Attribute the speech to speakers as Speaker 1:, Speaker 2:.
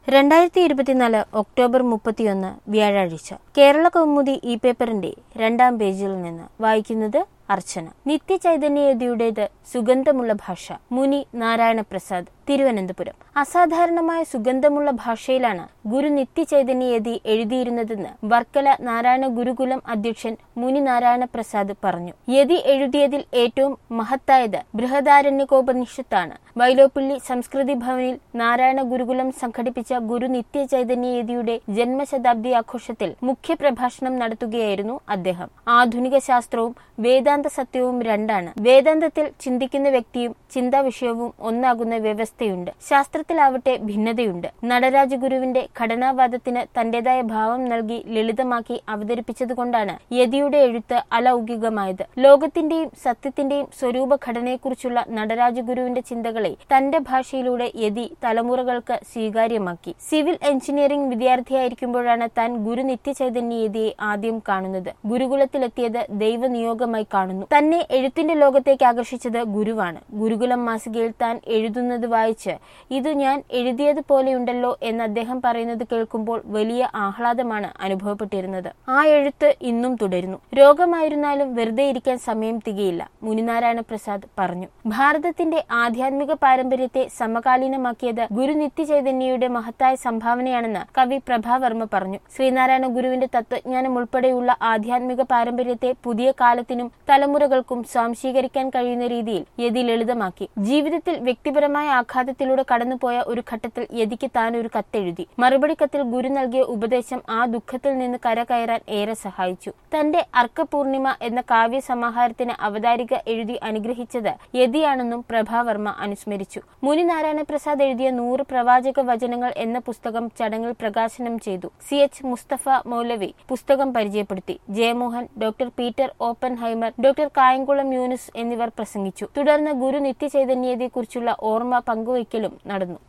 Speaker 1: രണ്ടായിരത്തി ഇരുപത്തിനാല് ഒക്ടോബർ മുപ്പത്തിയൊന്ന് വ്യാഴാഴ്ച കേരള കൗമുദി ഈ പേപ്പറിന്റെ രണ്ടാം പേജിൽ നിന്ന് വായിക്കുന്നത് അർച്ചന നിത്യചൈതന്യയുടേത് സുഗന്ധമുള്ള ഭാഷ മുനി നാരായണ പ്രസാദ് തിരുവനന്തപുരം അസാധാരണമായ സുഗന്ധമുള്ള ഭാഷയിലാണ് ഗുരു നിത്യചൈതന്യയതി എഴുതിയിരുന്നതെന്ന് വർക്കല നാരായണ ഗുരുകുലം അധ്യക്ഷൻ മുനി നാരായണ പ്രസാദ് പറഞ്ഞു യതി എഴുതിയതിൽ ഏറ്റവും മഹത്തായത് ബൃഹദാരണ്യകോപനിഷത്താണ് വൈലോപ്പിള്ളി സംസ്കൃതി ഭവനിൽ നാരായണ ഗുരുകുലം സംഘടിപ്പിച്ച ഗുരു നിത്യചൈതന്യയതിയുടെ ജന്മശതാബ്ദി ആഘോഷത്തിൽ മുഖ്യപ്രഭാഷണം നടത്തുകയായിരുന്നു അദ്ദേഹം ആധുനിക ശാസ്ത്രവും വേദാന്ത സത്യവും രണ്ടാണ് വേദാന്തത്തിൽ ചിന്തിക്കുന്ന വ്യക്തിയും ചിന്താ വിഷയവും ഒന്നാകുന്ന വ്യവസ്ഥയുണ്ട് ശാസ്ത്രത്തിലാവട്ടെ ഭിന്നതയുണ്ട് നടരാജ ഗുരുവിന്റെ ഘടനാവാദത്തിന് തന്റേതായ ഭാവം നൽകി ലളിതമാക്കി അവതരിപ്പിച്ചതുകൊണ്ടാണ് യതിയുടെ എഴുത്ത് അലൗകികമായത് ലോകത്തിന്റെയും സത്യത്തിന്റെയും സ്വരൂപ ഘടനയെക്കുറിച്ചുള്ള നടരാജ ഗുരുവിന്റെ ചിന്തകളെ തന്റെ ഭാഷയിലൂടെ യതി തലമുറകൾക്ക് സ്വീകാര്യമാക്കി സിവിൽ എഞ്ചിനീയറിംഗ് വിദ്യാർത്ഥിയായിരിക്കുമ്പോഴാണ് താൻ ഗുരു നിത്യചൈതന്യയതിയെ ആദ്യം കാണുന്നത് ഗുരുകുലത്തിലെത്തിയത് ദൈവനിയോഗമായി കാണുന്നു തന്നെ എഴുത്തിന്റെ ലോകത്തേക്ക് ആകർഷിച്ചത് ഗുരുവാണ് ഗുരുകുലം മാസികയിൽ താൻ എഴുതുന്നത് വായിച്ച് ഇത് ഞാൻ എഴുതിയതുപോലെയുണ്ടല്ലോ എന്ന് അദ്ദേഹം പറയുന്നത് കേൾക്കുമ്പോൾ വലിയ ആഹ്ലാദമാണ് അനുഭവപ്പെട്ടിരുന്നത് ആ എഴുത്ത് ഇന്നും തുടരുന്നു രോഗമായിരുന്നാലും വെറുതെ ഇരിക്കാൻ സമയം തികയില്ല മുനിനാരായണ പ്രസാദ് പറഞ്ഞു ഭാരതത്തിന്റെ ആധ്യാത്മിക പാരമ്പര്യത്തെ സമകാലീനമാക്കിയത് ഗുരു നിത്യചൈതന്യയുടെ മഹത്തായ സംഭാവനയാണെന്ന് കവി പ്രഭാവർമ്മ പറഞ്ഞു ശ്രീനാരായണ ഗുരുവിന്റെ തത്വജ്ഞാനം ഉൾപ്പെടെയുള്ള ആധ്യാത്മിക പാരമ്പര്യത്തെ പുതിയ കാലത്തിനും തലമുറകൾക്കും സ്വാംശീകരിക്കാൻ കഴിയുന്ന രീതിയിൽ യതി ലളിതമാക്കി ജീവിതത്തിൽ വ്യക്തിപരമായ ആഘാതത്തിലൂടെ കടന്നുപോയ ഒരു ഘട്ടത്തിൽ യതിക്ക് താൻ ഒരു കത്തെഴുതി മറുപടി കത്തിൽ ഗുരു നൽകിയ ഉപദേശം ആ ദുഃഖത്തിൽ നിന്ന് കരകയറാൻ ഏറെ സഹായിച്ചു തന്റെ അർക്കപൂർണിമ എന്ന കാവ്യ സമാഹാരത്തിന് അവതാരിക എഴുതി അനുഗ്രഹിച്ചത് യതിയാണെന്നും പ്രഭാവർമ്മ അനുസ്മരിച്ചു മുനി നാരായണ പ്രസാദ് എഴുതിയ നൂറ് പ്രവാചക വചനങ്ങൾ എന്ന പുസ്തകം ചടങ്ങിൽ പ്രകാശനം ചെയ്തു സി എച്ച് മുസ്തഫ മൗലവി പുസ്തകം പരിചയപ്പെടുത്തി Jayamohan doctor Peter Oppenheimer doctor Kayamkulam Yunus എന്നിവർ പ്രസംഗിച്ചു തുടർന്ന് ഗുരു നിത്യചൈതന്യതയെക്കുറിച്ചുള്ള ഓർമ്മ പങ്കുവയ്ക്കലും നടന്നു